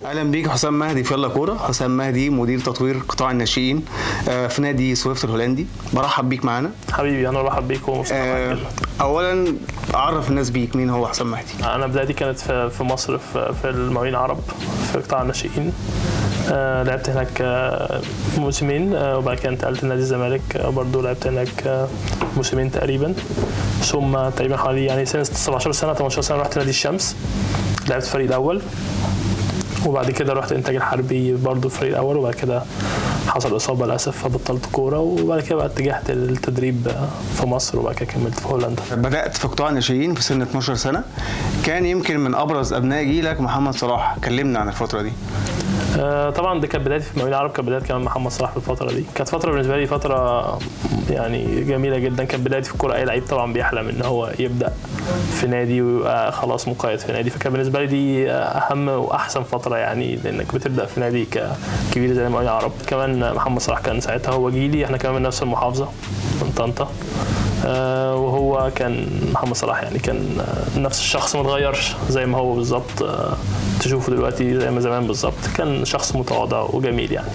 اهلا بيك حسام مهدي في يلا كوره حسام مهدي مدير تطوير قطاع الناشئين آه، في نادي سويفت الهولندي برحب بيك معانا حبيبي انا برحب بيك ومبسوط آه، معاك اولا عرف الناس بيك مين هو حسام مهدي انا بدايتي كانت في في مصر في, في المقاولين العرب في قطاع الناشئين آه، لعبت هناك آه، موسمين آه، وبعد كده انتقلت لنادي الزمالك آه، برضو لعبت هناك آه، موسمين تقريبا ثم تقريبا حوالي يعني سنه 17 سنه 18 سنه رحت نادي الشمس لعبت الفريق الاول وبعد كده رحت انتاج الحربي برضو الفريق الاول وبعد كده حصل اصابه للاسف فبطلت كوره وبعد كده بقى اتجهت للتدريب في مصر وبعد كده كملت في هولندا بدات في قطاع الناشئين في سن 12 سنه كان يمكن من ابرز ابناء جيلك محمد صلاح كلمنا عن الفتره دي آه، طبعا دي كانت بدايتي في المقاولين العرب كانت بدايه كمان محمد صلاح في الفتره دي كانت فتره بالنسبه لي فتره يعني جميله جدا كانت بدايتي في الكوره اي لعيب طبعا بيحلم ان هو يبدا في نادي ويبقى خلاص مقيد في نادي فكان بالنسبه لي دي اهم واحسن فتره يعني لانك بتبدا في نادي ك- كبير زي المقاولين العرب كمان محمد صلاح كان ساعتها هو جيلي احنا كمان من نفس المحافظه من طنطا آه، وهو كان محمد صلاح يعني كان آه، نفس الشخص ما اتغيرش زي ما هو بالظبط آه، تشوفه دلوقتي زي ما زمان بالظبط كان شخص متواضع وجميل يعني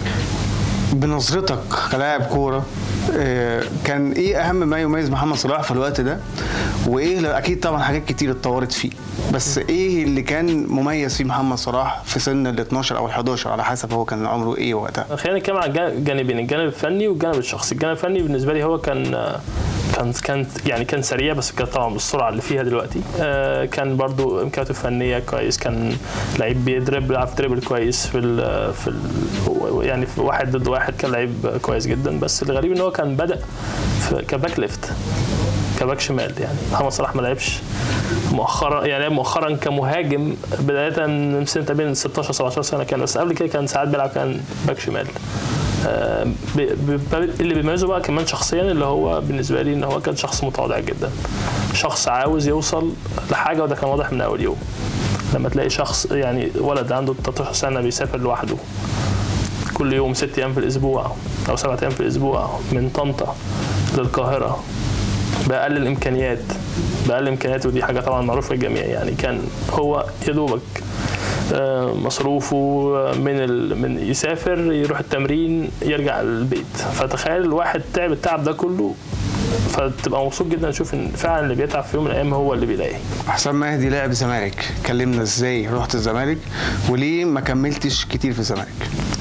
بنظرتك كلاعب كوره آه، كان ايه اهم ما يميز محمد صلاح في الوقت ده وايه اكيد طبعا حاجات كتير اتطورت فيه بس ايه اللي كان مميز فيه محمد صلاح في سن ال 12 او ال 11 على حسب هو كان عمره ايه وقتها خلينا نتكلم عن الجانب- الجانبين الجانب الفني والجانب الشخصي الجانب الفني بالنسبه لي هو كان كان كان يعني كان سريع بس كان طبعا بالسرعه اللي فيها دلوقتي آه، كان برضو امكانياته الفنيه كويس كان لعيب بيدرب بيلعب دريبل كويس في ال في ال يعني في واحد ضد واحد كان لعيب كويس جدا بس الغريب ان هو كان بدا في كباك ليفت كباك شمال يعني محمد صلاح ما لعبش مؤخرا يعني لعب مؤخرا كمهاجم بدايه من سنه بين 16 17 سنه كان بس قبل كده كان ساعات بيلعب كان باك شمال آه، ب- ب- اللي بيميزه بقى كمان شخصيا اللي هو بالنسبه لي ان هو كان شخص متواضع جدا شخص عاوز يوصل لحاجه وده كان واضح من اول يوم لما تلاقي شخص يعني ولد عنده 13 سنه بيسافر لوحده كل يوم ست ايام في الاسبوع او سبعة ايام في الاسبوع من طنطا للقاهره باقل الامكانيات باقل الامكانيات ودي حاجه طبعا معروفه للجميع يعني كان هو يا دوبك آه، مصروفه من ال... من يسافر يروح التمرين يرجع البيت فتخيل الواحد تعب التعب ده كله فتبقى مبسوط جدا تشوف ان فعلا اللي بيتعب في يوم من الايام هو اللي بيلاقي حسام مهدي لاعب الزمالك كلمنا ازاي رحت الزمالك وليه ما كملتش كتير في الزمالك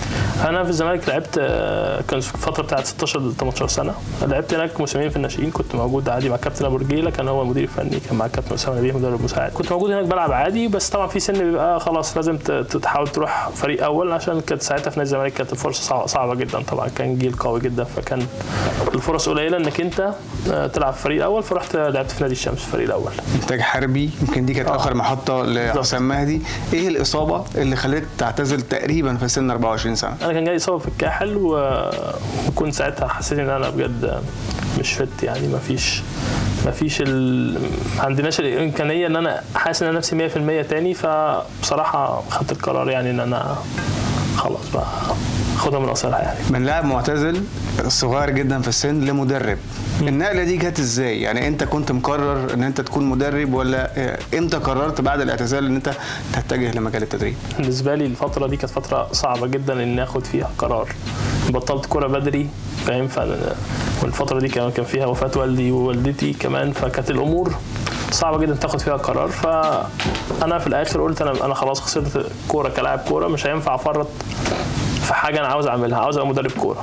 انا في الزمالك لعبت آه، كان في الفتره بتاعت 16 ل 18 سنه لعبت هناك موسمين في الناشئين كنت موجود عادي مع كابتن ابو رجيله كان هو المدير الفني كان مع كابتن اسامه نبيه مدرب مساعد كنت موجود هناك بلعب عادي بس طبعا في سن بيبقى خلاص لازم ت- ت- تحاول تروح فريق اول عشان كانت ساعتها في نادي الزمالك كانت الفرصه صعبه, صعبه جدا طبعا كان جيل قوي جدا فكان الفرص قليله انك انت آه، تلعب في الفريق الاول فرحت لعبت في نادي الشمس في الفريق الاول انتاج حربي يمكن دي كانت آه. اخر محطه لحسام مهدي ايه الاصابه اللي خلتك تعتزل تقريبا في سن 24 سنه انا كان جاي اصابه في الكاحل و... وكنت ساعتها حسيت ان انا بجد مش فت يعني ما فيش ما فيش ال... ما عندناش الامكانيه ان انا حاسس ان انا نفسي 100% تاني فبصراحه خدت القرار يعني ان انا خلاص بقى خدها من قصيرها يعني من لاعب معتزل صغير جدا في السن لمدرب النقله دي جت ازاي يعني انت كنت مقرر ان انت تكون مدرب ولا اه، امتى قررت بعد الاعتزال ان انت تتجه لمجال التدريب بالنسبه لي الفتره دي كانت فتره صعبه جدا ان اخد فيها قرار بطلت كوره بدري فاهم ف والفتره دي كمان كان فيها وفاه والدي ووالدتي كمان فكانت الامور صعبه جدا تاخد فيها قرار فانا في الاخر قلت انا انا خلاص خسرت كوره كلاعب كوره مش هينفع افرط في حاجه انا عاوز اعملها عاوز ابقى مدرب كوره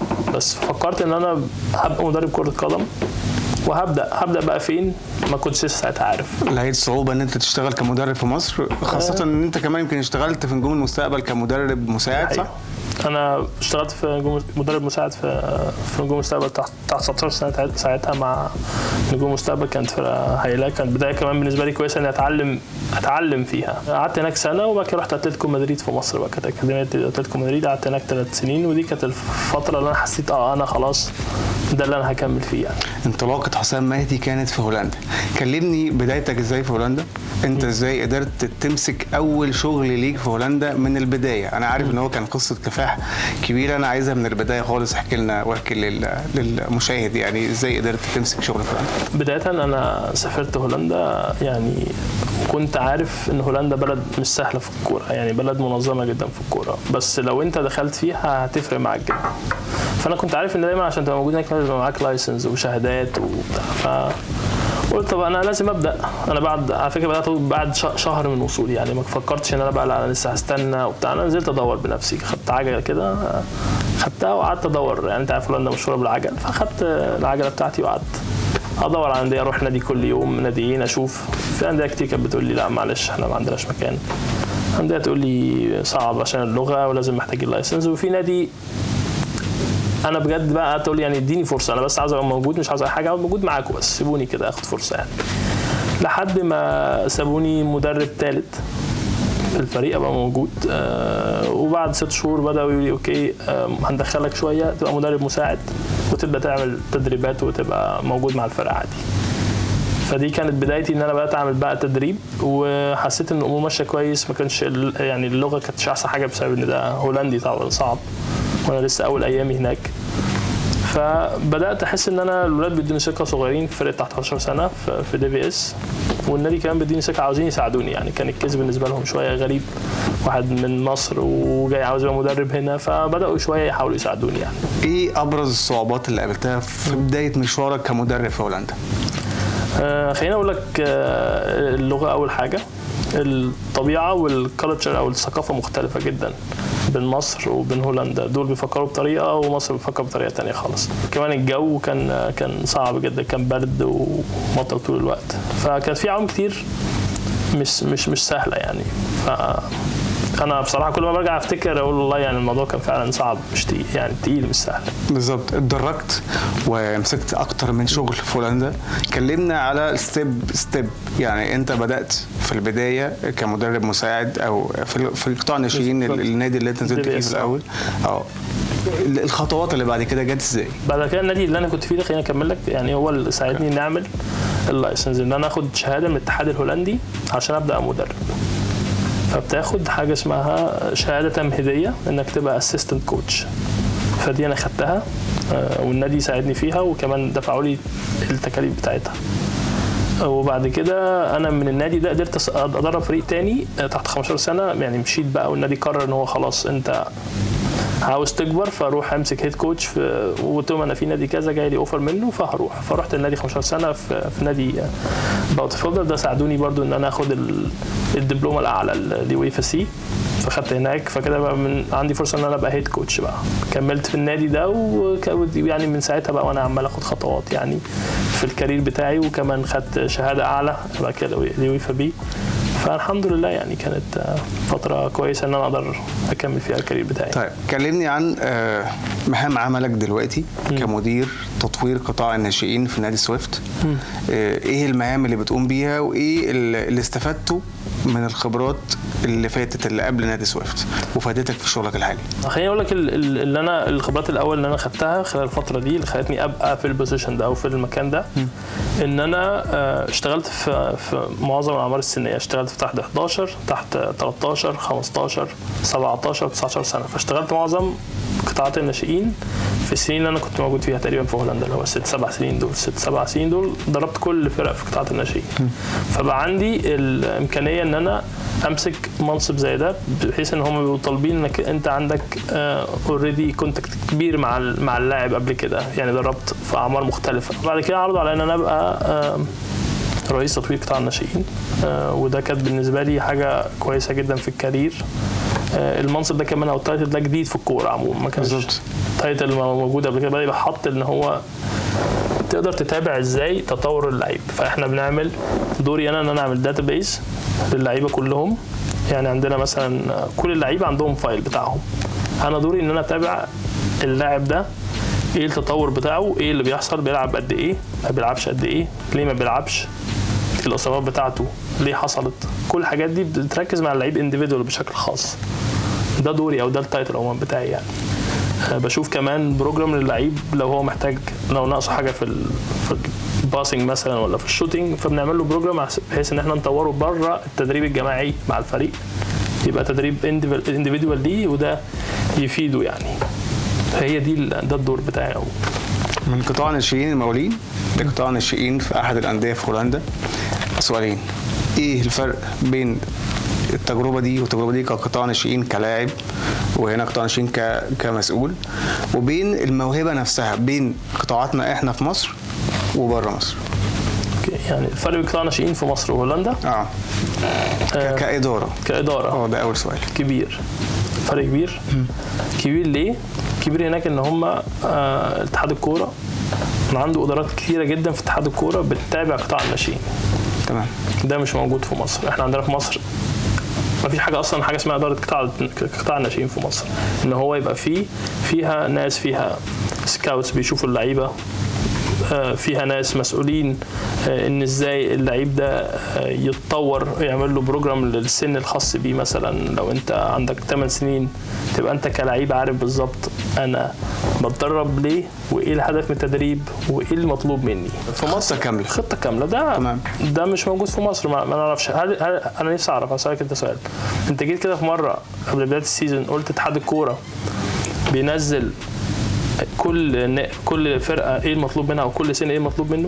بس فكرت ان انا هبقى مدرب كره قدم وهبدا هبدا بقى فين ما كنتش لسه ساعتها عارف لقيت صعوبه ان انت تشتغل كمدرب في مصر خاصه ان انت كمان يمكن اشتغلت في نجوم المستقبل كمدرب مساعد صح؟ أيوة. انا اشتغلت في نجوم مدرب مساعد في في نجوم المستقبل تحت تحت 19 سنه ساعتها مع نجوم المستقبل كانت فرقه هايله كانت بدايه كمان بالنسبه لي كويسه اني اتعلم اتعلم فيها قعدت هناك سنه وبعد كده رحت اتلتيكو مدريد في مصر بقى كانت اكاديميه اتلتيكو مدريد قعدت هناك ثلاث سنين ودي كانت الفتره اللي انا حسيت اه انا خلاص ده اللي انا هكمل فيه يعني انطلاقه حسام مهدي كانت في هولندا كلمني بدايتك ازاي في هولندا انت ازاي قدرت تمسك اول شغل ليك في هولندا من البدايه انا عارف ان هو كان قصه كفاح نجاح كبيره انا عايزها من البدايه خالص احكي لنا واحكي لل- للمشاهد يعني ازاي قدرت تمسك شغل في هولندا بداية أنا سافرت هولندا يعني كنت عارف إن هولندا بلد مش سهلة في الكورة يعني بلد منظمة جدا في الكورة بس لو أنت دخلت فيها هتفرق معاك جدا فأنا كنت عارف إن دايما عشان تبقى موجود هناك لازم يبقى معاك لايسنس وشهادات وبتاع ف قلت طب انا لازم ابدا انا بعد على فكره بدات بعد ش- شهر من وصولي يعني ما فكرتش ان انا بقى لا انا لسه هستنى وبتاع انا نزلت ادور بنفسي خدت عجله كده خدتها وقعدت ادور يعني انت عارف هولندا مشهوره بالعجل فاخدت العجله بتاعتي وقعدت ادور على انديه اروح نادي كل يوم ناديين اشوف في انديه كتير كانت بتقول لي لا معلش احنا ما عندناش مكان انديه تقول لي صعب عشان اللغه ولازم محتاج اللايسنس وفي نادي انا بجد بقى تقول يعني اديني فرصه انا بس عاوز ابقى موجود مش عاوز اي حاجه ابقى موجود معاكم بس سيبوني كده اخد فرصه يعني لحد ما سابوني مدرب ثالث في الفريق ابقى موجود آه وبعد ست شهور بداوا يقولوا لي اوكي آه هندخلك شويه تبقى مدرب مساعد وتبدا تعمل تدريبات وتبقى موجود مع الفرقه عادي فدي كانت بدايتي ان انا بدات اعمل بقى تدريب وحسيت ان الامور ماشيه كويس ما كانش ال- يعني اللغه كانتش احسن حاجه بسبب ان ده هولندي طبعا صعب وانا لسه اول ايامي هناك فبدات احس ان انا الولاد بيدوني ثقه صغيرين في فرقه تحت 11 سنه في- في دي بي اس والنادي كمان بيديني ثقه عاوزين يساعدوني يعني كان الكيس بالنسبه لهم شويه غريب واحد من مصر وجاي عاوز يبقى مدرب هنا فبداوا شويه يحاولوا يساعدوني يعني ايه ابرز الصعوبات اللي قابلتها في بدايه مشوارك كمدرب في هولندا آه، خليني اقول لك آه، اللغه اول حاجه الطبيعه والكالتشر او الثقافه مختلفه جدا بين مصر وبين هولندا دول بيفكروا بطريقه ومصر بتفكر بطريقه تانية خالص كمان الجو كان كان صعب جدا كان برد ومطر طول الوقت فكان في عوامل كتير مش مش مش سهله يعني ف انا بصراحه كل ما برجع افتكر اقول والله يعني الموضوع كان فعلا صعب مش تقيل يعني تقيل مش سهل بالظبط اتدرجت ومسكت اكتر من شغل في هولندا كلمنا على ستيب ستيب يعني انت بدات في البدايه كمدرب مساعد او في في قطاع الناشئين بالظبط. النادي اللي انت نزلت فيه DBS. في الاول اه الخطوات اللي بعد كده جت ازاي؟ بعد كده النادي اللي انا كنت فيه ده خليني اكمل لك يعني هو اللي ساعدني نعمل اللايسنس ان انا اخد شهاده من الاتحاد الهولندي عشان ابدا مدرب فبتاخد حاجه اسمها شهاده تمهيديه انك تبقى اسيستنت كوتش فدي انا خدتها آه، والنادي ساعدني فيها وكمان دفعوا لي التكاليف بتاعتها وبعد كده انا من النادي ده قدرت أس- ادرب فريق تاني آه، تحت 15 سنه يعني مشيت بقى والنادي قرر ان هو خلاص انت عاوز تكبر فاروح امسك هيد كوتش في وقلت لهم انا في نادي كذا جاي لي اوفر منه فهروح فرحت النادي 15 سنه في, في نادي باوت فيلدر ده ساعدوني برضو ان انا اخد ال- الدبلومه الاعلى اليويفا سي فخدت هناك فكده بقى من عندي فرصه ان انا ابقى هيد كوتش بقى كملت في النادي ده ويعني من ساعتها بقى وانا عمال اخد خطوات يعني في الكارير بتاعي وكمان خدت شهاده اعلى بعد كده اليويفا بي فالحمد لله يعني كانت آه، فتره كويسه ان انا اقدر اكمل فيها الكارير بتاعي طيب كلمني عن آه، مهام عملك دلوقتي كمدير تطوير قطاع الناشئين في نادي سويفت آه، ايه المهام اللي بتقوم بيها وايه اللي اللي استفدته من الخبرات اللي فاتت اللي قبل نادي سويفت وفادتك في شغلك الحالي خليني اقول لك ال- ال- اللي انا الخبرات الاول اللي انا خدتها خلال الفتره دي اللي خلتني ابقى في البوزيشن ده او في المكان ده ان انا آه، اشتغلت في في معظم الاعمار السنيه اشتغلت في تحت 11 تحت 13 15 17 19 سنه فاشتغلت معظم قطاعات الناشئين في السنين اللي انا كنت موجود فيها تقريبا في هولندا اللي هو ست سبع سنين دول ست سبع سنين دول ضربت كل فرق في قطاعات الناشئين فبقى عندي الامكانيه ان انا امسك منصب زي ده بحيث ان هم بيبقوا طالبين انك انت عندك اوريدي كونتاكت كبير مع ال- مع اللاعب قبل كده يعني دربت في اعمار مختلفه بعد كده عرضوا على ان انا ابقى آه، رئيس تطوير قطاع الناشئين آه، وده كانت بالنسبه لي حاجه كويسه جدا في الكارير آه، المنصب ده كمان او التايتل ده جديد في الكوره عموما ما كانش بالظبط. تايتل موجود قبل كده بدا يبقى حط ان هو تقدر تتابع ازاي تطور اللعيب فاحنا بنعمل دوري انا ان انا اعمل داتابيز للعيبه كلهم يعني عندنا مثلا كل اللعيبه عندهم فايل بتاعهم انا دوري ان انا اتابع اللاعب ده ايه التطور بتاعه ايه اللي بيحصل بيلعب قد ايه ما بيلعبش قد ايه ليه ما بيلعبش الاصابات بتاعته ليه حصلت كل الحاجات دي بتركز مع اللعيب انديفيدوال بشكل خاص ده دوري او ده التايتل عموما بتاعي يعني آه، بشوف كمان بروجرام للعيب لو هو محتاج لو ناقصه حاجه في ال في الباسنج مثلا ولا في الشوتينج فبنعمل له بروجرام بحيث ان احنا نطوره بره التدريب الجماعي مع الفريق يبقى تدريب انديفيدوال ليه وده يفيدوا يعني هي دي ال- ده الدور بتاعي أو من قطاع ناشئين المقاولين لقطاع ناشئين في احد الانديه في هولندا سؤالين ايه الفرق بين التجربه دي والتجربه دي كقطاع ناشئين كلاعب وهنا قطاع ناشئين ك... كمسؤول وبين الموهبه نفسها بين قطاعاتنا احنا في مصر وبره مصر أوكي، يعني الفرق بين قطاع ناشئين في مصر وهولندا اه ك... كاداره كإدارة اه ده اول سؤال كبير فرق كبير كبير ليه؟ كبير هناك ان هم آه، اتحاد الكوره عنده ادارات كتيره جدا في اتحاد الكوره بتتابع قطاع الناشئين تمام ده مش موجود في مصر احنا عندنا في مصر ما فيش حاجه اصلا حاجه اسمها اداره قطاع قطاع الناشئين في مصر ان هو يبقى فيه فيها ناس فيها سكاوتس بيشوفوا اللعيبه آه، فيها ناس مسؤولين آه، ان ازاي اللعيب ده آه، يتطور يعمل له بروجرام للسن الخاص بيه مثلا لو انت عندك 8 سنين تبقى انت كلعيب عارف بالظبط انا بتدرب ليه وايه الهدف من التدريب وايه المطلوب مني في خطة كاملة. خطه كامله ده تمام. ده مش موجود في مصر ما, ما نعرفش هل, هل انا نفسي اعرف اسالك انت سؤال انت جيت كده في مره قبل بدايه السيزون قلت اتحاد الكوره بينزل كل ن- كل فرقه ايه المطلوب منها وكل سنه ايه المطلوب منه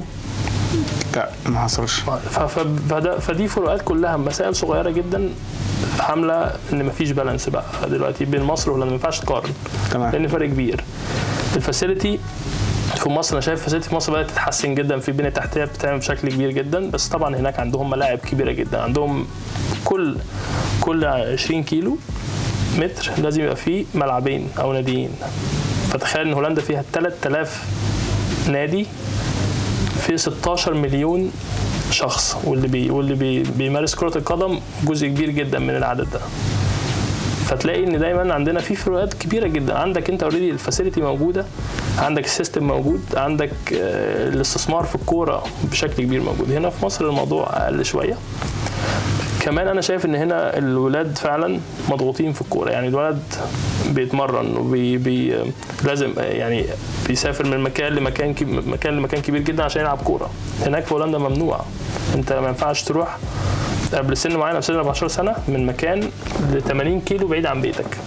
لا ما حصلش ف- ف- فده- فدي فروقات كلها مسائل صغيره جدا عامله ان مفيش بالانس بقى دلوقتي بين مصر وهولندا ما ينفعش تقارن تمام لان فرق كبير الفاسيلتي في مصر انا شايف الفاسيلتي في مصر بدات تتحسن جدا في بنيه تحتيه بتتعمل بشكل كبير جدا بس طبعا هناك عندهم ملاعب كبيره جدا عندهم كل كل 20 كيلو متر لازم يبقى فيه ملعبين او ناديين فتخيل ان هولندا فيها 3000 نادي في 16 مليون شخص واللي بي واللي بي بيمارس كرة القدم جزء كبير جدا من العدد ده فتلاقي ان دايما عندنا في فروقات كبيره جدا عندك انت اوريدي الفاسيلتي موجوده عندك السيستم موجود عندك آه، الاستثمار في الكوره بشكل كبير موجود هنا في مصر الموضوع اقل شويه كمان انا شايف ان هنا الولاد فعلا مضغوطين في الكوره يعني الولد بيتمرن وبي بي لازم يعني بيسافر من مكان لمكان كب- مكان لمكان كبير جدا عشان يلعب كوره هناك في هولندا ممنوع انت ما ينفعش تروح قبل سن معين قبل سن 14 سنه من مكان ل 80 كيلو بعيد عن بيتك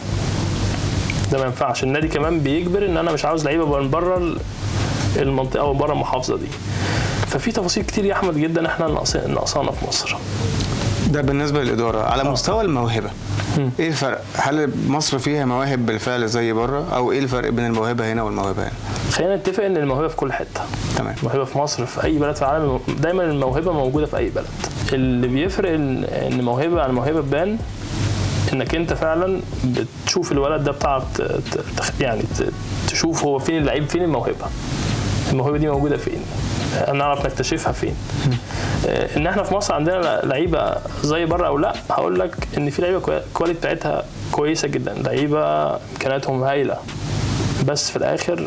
ده ما ينفعش النادي كمان بيجبر ان انا مش عاوز لعيبه من بره ال- المنطقه او بره المحافظه دي ففي تفاصيل كتير يا احمد جدا احنا ناقص- ناقصانا في مصر ده بالنسبه للاداره على مستوى الموهبه ايه الفرق هل مصر فيها مواهب بالفعل زي بره او ايه الفرق بين الموهبه هنا والموهبه هنا خلينا نتفق ان الموهبه في كل حته تمام الموهبه في مصر في اي بلد في العالم دايما الموهبه موجوده في اي بلد اللي بيفرق ان ان موهبه عن موهبه تبان انك انت فعلا بتشوف الولد ده بتعرف ت- ت- تخ- يعني ت- تشوف هو فين اللعيب فين الموهبه الموهبه دي موجوده فين نعرف نكتشفها فين آه، ان احنا في مصر عندنا لعيبه زي بره او لا هقول لك ان في لعيبه كوي- الكواليتي بتاعتها كويسه جدا لعيبه امكانياتهم هايله بس في الاخر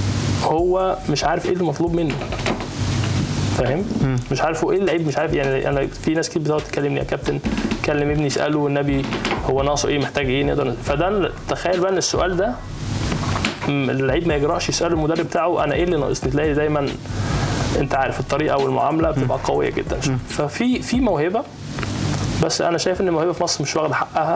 هو مش عارف ايه المطلوب منه فاهم مش عارف هو ايه اللعيب مش عارف يعني انا في ناس كتير بتقعد تكلمني يا كابتن كلم ابني اساله والنبي هو ناقصه ايه محتاج ايه نقدر فده تخيل بقى ان السؤال ده م- اللعيب ما يجرأش يسال المدرب بتاعه انا ايه اللي ناقصني تلاقي دايما انت عارف الطريقه والمعامله بتبقى قويه جدا ففي في موهبه بس انا شايف ان الموهبه في مصر مش واخده حقها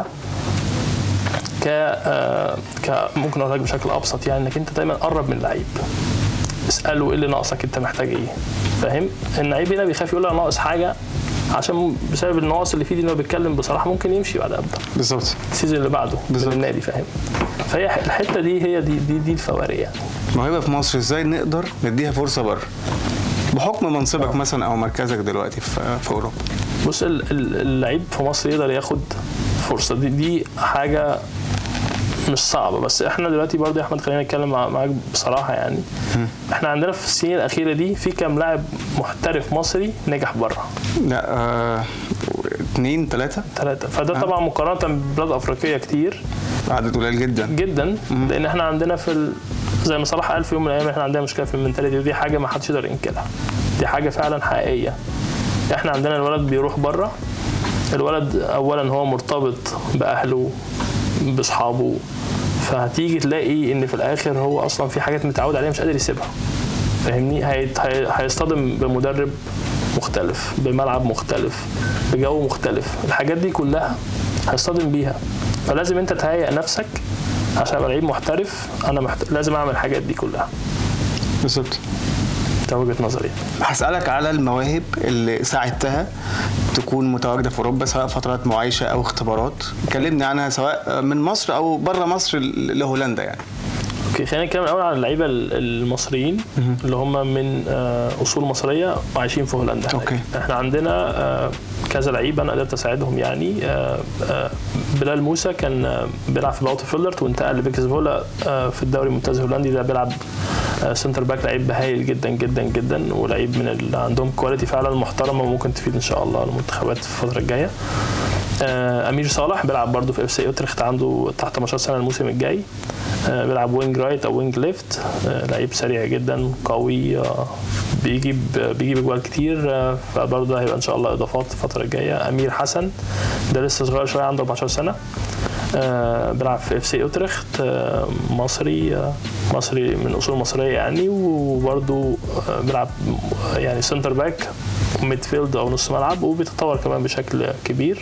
ك آه، ك ممكن اقول لك بشكل ابسط يعني انك انت دايما قرب من اللعيب اساله ايه اللي ناقصك انت محتاج ايه فاهم اللعيب هنا بيخاف يقول انا ناقص حاجه عشان بسبب النواقص اللي فيه دي ان هو بيتكلم بصراحه ممكن يمشي بعد ابدا بالظبط السيزون اللي بعده بالظبط. من النادي فاهم فهي الحته دي هي دي دي, دي الفوارق يعني موهبه في مصر ازاي نقدر نديها فرصه بره بحكم منصبك مثلا او مركزك دلوقتي في في اوروبا بص ال- ال- اللعيب في مصر يقدر ياخد فرصه دي دي حاجه مش صعبه بس احنا دلوقتي برضه يا احمد خلينا نتكلم مع- معاك بصراحه يعني احنا عندنا في السنين الاخيره دي في كام لاعب محترف مصري نجح بره لا آه اثنين ثلاثه ثلاثه فده طبعا مقارنه ببلاد افريقيه كتير عدد قليل جدا جدا لان احنا عندنا في ال... زي ما صلاح قال في يوم من الايام احنا عندنا مشكله في المنتاليتي ودي حاجه ما حدش يقدر ينكرها دي حاجه فعلا حقيقيه احنا عندنا الولد بيروح بره الولد اولا هو مرتبط باهله باصحابه فهتيجي تلاقي ان في الاخر هو اصلا في حاجات متعود عليها مش قادر يسيبها فاهمني هيت- هي- هيصطدم بمدرب مختلف بملعب مختلف بجو مختلف الحاجات دي كلها هيصطدم بيها فلازم انت تهيئ نفسك عشان ابقى لعيب محترف انا محت... لازم اعمل الحاجات دي كلها بالظبط ده وجهه نظري هسألك على المواهب اللي ساعدتها تكون متواجدة في أوروبا سواء فترات معايشة أو اختبارات كلمني عنها سواء من مصر أو بره مصر لهولندا يعني اوكي خلينا نتكلم الاول عن اللعيبه المصريين اللي هم من آه، اصول مصريه وعايشين في هولندا هناك. أوكي. احنا عندنا آه، كذا لعيب انا قدرت اساعدهم يعني آه، آه، بلال موسى كان آه، بيلعب في باوتر فيلدرت وانتقل لبيكسفولا آه، في الدوري الممتاز الهولندي ده بيلعب آه، سنتر باك لعيب هايل جدا جدا جدا ولعيب من اللي عندهم كواليتي فعلا محترمه وممكن تفيد ان شاء الله المنتخبات في الفتره الجايه آه، امير صالح بيلعب برضه في اف سي اوترخت عنده تحت 18 سنه الموسم الجاي آه، بيلعب وينج رايت او وينج ليفت آه، لعيب سريع جدا قوي آه، بيجيب بيجيب اجوال كتير آه، فبرضه ده هيبقى ان شاء الله اضافات الفتره الجايه امير حسن ده لسه صغير شويه عنده 14 سنه آه، بيلعب في اف سي اوترخت آه، مصري آه، مصري من اصول مصريه يعني وبرضه آه، بيلعب يعني سنتر باك ميدفيلد او نص ملعب وبيتطور كمان بشكل كبير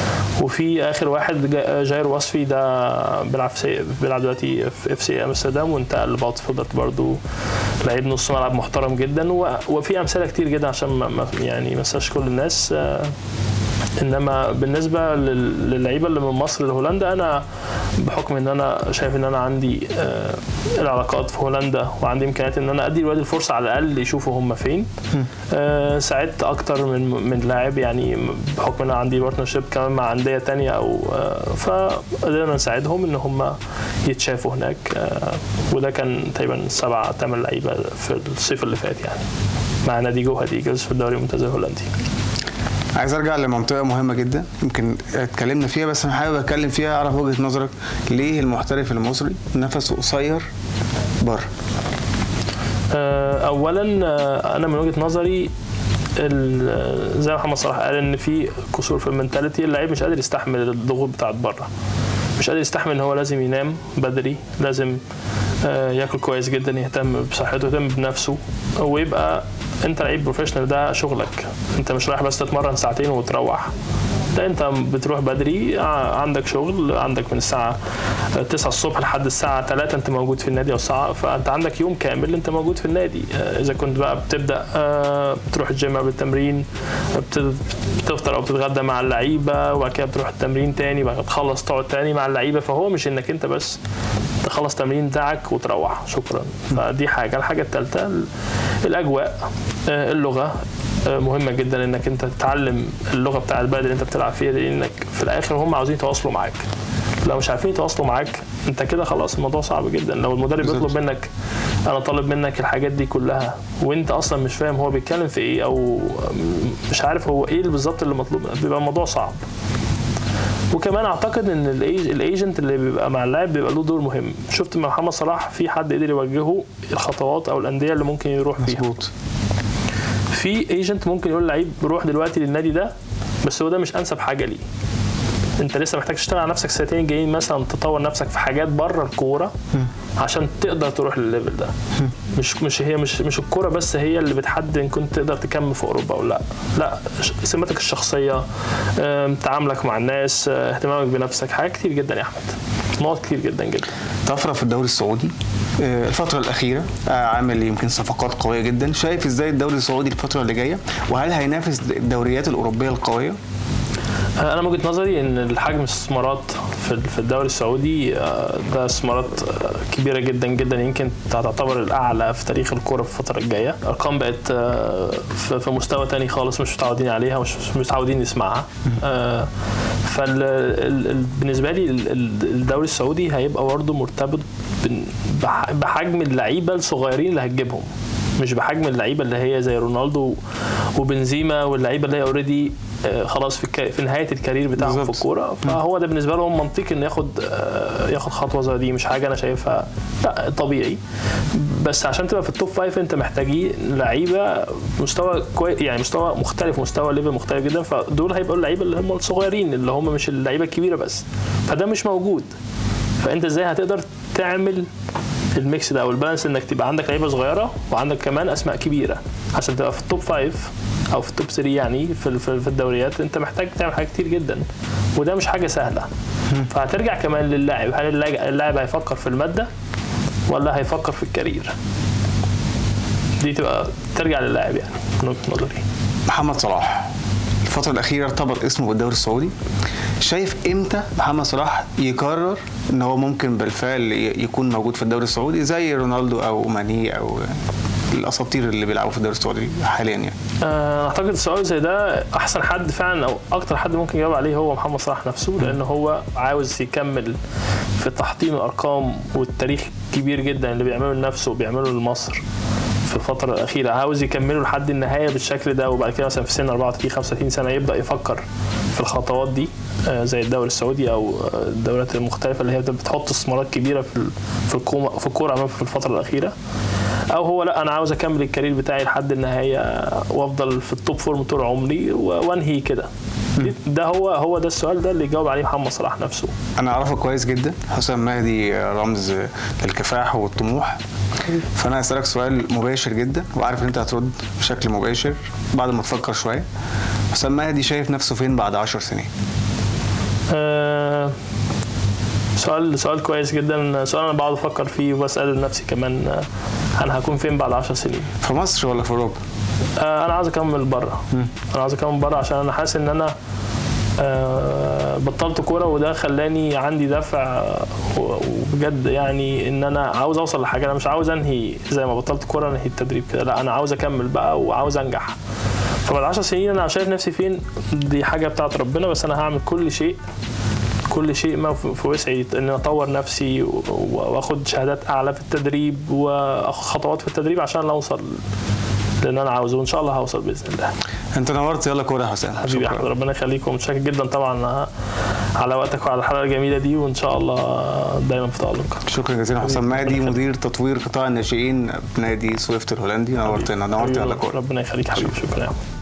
وفي اخر واحد جا- جاير وصفي ده بيلعب في سي- بيلعب دلوقتي في اف سي امستردام وانتقل لباوتفيلدرت برضه لعيب نص ملعب محترم جدا و- وفي امثله كتير جدا عشان ما ما- يعني ما انساش كل الناس آه، انما بالنسبه لل- للعيبه اللي من مصر لهولندا انا بحكم ان انا شايف ان انا عندي آه، العلاقات في هولندا وعندي امكانيات ان انا ادي الواد الفرصه على الاقل يشوفوا هم فين آه، ساعدت اكتر من من لاعب يعني بحكم ان انا عندي بارتنرشيب كمان مع انديه تانية او آه، فقدرنا نساعدهم ان هم يتشافوا هناك آه، وده كان تقريبا سبع ثمان لعيبه في الصيف اللي فات يعني مع نادي جوهاد ايجلز في الدوري الممتاز الهولندي عايز ارجع لمنطقه مهمه جدا يمكن اتكلمنا فيها بس انا حابب اتكلم فيها اعرف وجهه نظرك ليه المحترف المصري نفسه قصير بره آه، اولا آه، انا من وجهه نظري ال- زي ما محمد صلاح قال ان في قصور في المنتاليتي اللعيب مش قادر يستحمل الضغوط بتاعت بره مش قادر يستحمل ان هو لازم ينام بدري لازم آه، ياكل كويس جدا يهتم بصحته يهتم بنفسه ويبقى انت لعيب بروفيشنال ده شغلك انت مش رايح بس تتمرن ساعتين وتروح لا انت بتروح بدري ع- عندك شغل عندك من الساعه 9 الصبح لحد الساعه 3 انت موجود في النادي او الساعه فانت عندك يوم كامل انت موجود في النادي آه، اذا كنت بقى بتبدا آه، بتروح الجيم قبل التمرين بت- بتفطر او بتتغدى مع اللعيبه وبعد كده بتروح التمرين تاني بعد كده تخلص تقعد تاني مع اللعيبه فهو مش انك انت بس تخلص تمرين بتاعك وتروح شكرا فدي حاجه الحاجه الثالثه الاجواء آه، اللغه آه، مهمه جدا انك انت تتعلم اللغه بتاع البلد اللي انت بتلعب فيها لانك في الاخر هم عاوزين يتواصلوا معاك لو مش عارفين يتواصلوا معاك انت كده خلاص الموضوع صعب جدا لو المدرب بالظبط. بيطلب منك انا طالب منك الحاجات دي كلها وانت اصلا مش فاهم هو بيتكلم في ايه او مش عارف هو ايه بالظبط اللي مطلوب منك بيبقى الموضوع صعب وكمان اعتقد ان الإيج- الايجنت اللي بيبقى مع اللاعب بيبقى له دور مهم شفت مع محمد صلاح في حد قدر يوجهه الخطوات او الانديه اللي ممكن يروح فيها مظبوط في ايجنت ممكن يقول لعيب روح دلوقتي للنادي ده بس هو ده مش انسب حاجه ليه انت لسه محتاج تشتغل على نفسك سنتين جايين مثلا تطور نفسك في حاجات بره الكوره عشان تقدر تروح للليفل ده مش مش هي مش مش الكوره بس هي اللي بتحدد ان كنت تقدر تكمل في اوروبا او لا لا ش- سماتك الشخصيه آم، تعاملك مع الناس آه، اهتمامك بنفسك حاجات كتير جدا يا احمد نقط كتير جدا جدا طفره في الدوري السعودي آه، الفترة الأخيرة آه، عامل يمكن صفقات قوية جدا شايف ازاي الدوري السعودي الفترة اللي جاية وهل هينافس الدوريات الأوروبية القوية؟ انا من وجهه نظري ان الحجم الاستثمارات في في الدوري السعودي آه، ده استثمارات آه، كبيره جدا جدا يمكن تعتبر الاعلى في تاريخ الكوره في الفتره الجايه ارقام بقت آه، في في مستوى تاني خالص مش متعودين عليها مش مش متعودين نسمعها فبالنسبه لي ال- ال- الدوري السعودي هيبقى برضه مرتبط بن- بح- بحجم اللعيبه الصغيرين اللي هتجيبهم مش بحجم اللعيبه اللي هي زي رونالدو وبنزيما واللعيبه اللي هي اوريدي خلاص في الك- في نهايه الكارير بتاعهم في بالظبط. الكوره فهو ده بالنسبه لهم منطقي انه ياخد آه، ياخد خطوه زي دي مش حاجه انا شايفها لا طبيعي بس عشان تبقى في التوب فايف انت محتاجين لعيبه مستوى كويس يعني مستوى مختلف مستوى ليفل مختلف جدا فدول هيبقوا اللعيبه اللي هم الصغيرين اللي هم مش اللعيبه الكبيره بس فده مش موجود فانت ازاي هتقدر تعمل الميكس ده او البالانس انك تبقى عندك لعيبه صغيره وعندك كمان اسماء كبيره عشان تبقى في التوب فايف او في التوب 3 يعني في في في الدوريات انت محتاج تعمل حاجات كتير جدا وده مش حاجه سهله فهترجع كمان للاعب هل اللاعب- اللاعب هيفكر في الماده ولا هيفكر في الكارير دي تبقى ترجع للاعب يعني من وجهه نظري محمد صلاح الفترة الأخيرة ارتبط اسمه بالدوري السعودي شايف امتى محمد صلاح يقرر ان هو ممكن بالفعل ي- يكون موجود في الدوري السعودي زي رونالدو او ماني او الاساطير اللي بيلعبوا في الدوري السعودي حاليا يعني آه، اعتقد السؤال زي ده احسن حد فعلا او اكتر حد ممكن يجاوب عليه هو محمد صلاح نفسه لان هو عاوز يكمل في تحطيم الارقام والتاريخ كبير جدا اللي بيعمله لنفسه وبيعمله لمصر في الفترة الأخيرة عاوز يكمله لحد النهاية بالشكل ده وبعد كده مثلا في سن 34 35 سنة يبدأ يفكر في الخطوات دي آه، زي الدوري السعودي أو آه، الدوريات المختلفة اللي هي بتحط استثمارات كبيرة في ال- في الكومة في الكورة عموما في الفترة الأخيرة او هو لا انا عاوز اكمل الكارير بتاعي لحد النهايه وافضل في التوب فورم طول عمري و- وانهي كده دي- ده هو هو ده السؤال ده اللي جاوب عليه محمد صلاح نفسه انا اعرفه كويس جدا حسام مهدي رمز للكفاح والطموح فانا هسالك سؤال مباشر جدا وعارف ان انت هترد بشكل مباشر بعد ما تفكر شويه حسام مهدي شايف نفسه فين بعد 10 سنين آه، سؤال سؤال كويس جدا سؤال انا بقعد افكر فيه وبسال نفسي كمان آه، انا هكون فين بعد 10 سنين في مصر ولا في اوروبا آه، انا عاوز اكمل بره انا عاوز اكمل بره عشان انا حاسس ان انا آه، بطلت كوره وده خلاني عندي دفع و- وبجد يعني ان انا عاوز اوصل لحاجه انا مش عاوز انهي زي ما بطلت كوره انهي التدريب كده لا انا عاوز اكمل بقى وعاوز انجح فبعد 10 سنين انا شايف نفسي فين دي حاجه بتاعت ربنا بس انا هعمل كل شيء كل شيء ما في في وسعي ان أنا اطور نفسي و- واخد شهادات اعلى في التدريب واخد خطوات في التدريب عشان اوصل لان انا عاوزه وان شاء الله هوصل باذن الله انت نورت يلا كوره يا حسام حبيبي شكراً. احمد ربنا يخليكم متشكر جدا طبعا على وقتك وعلى الحلقه الجميله دي وان شاء الله دايما في تالق شكرا جزيلا حسام مهدي مدير تطوير قطاع الناشئين بنادي سويفت الهولندي نورتنا نورت حبيبي، يلا كوره ربنا يخليك حبيبي شكرا يا عم.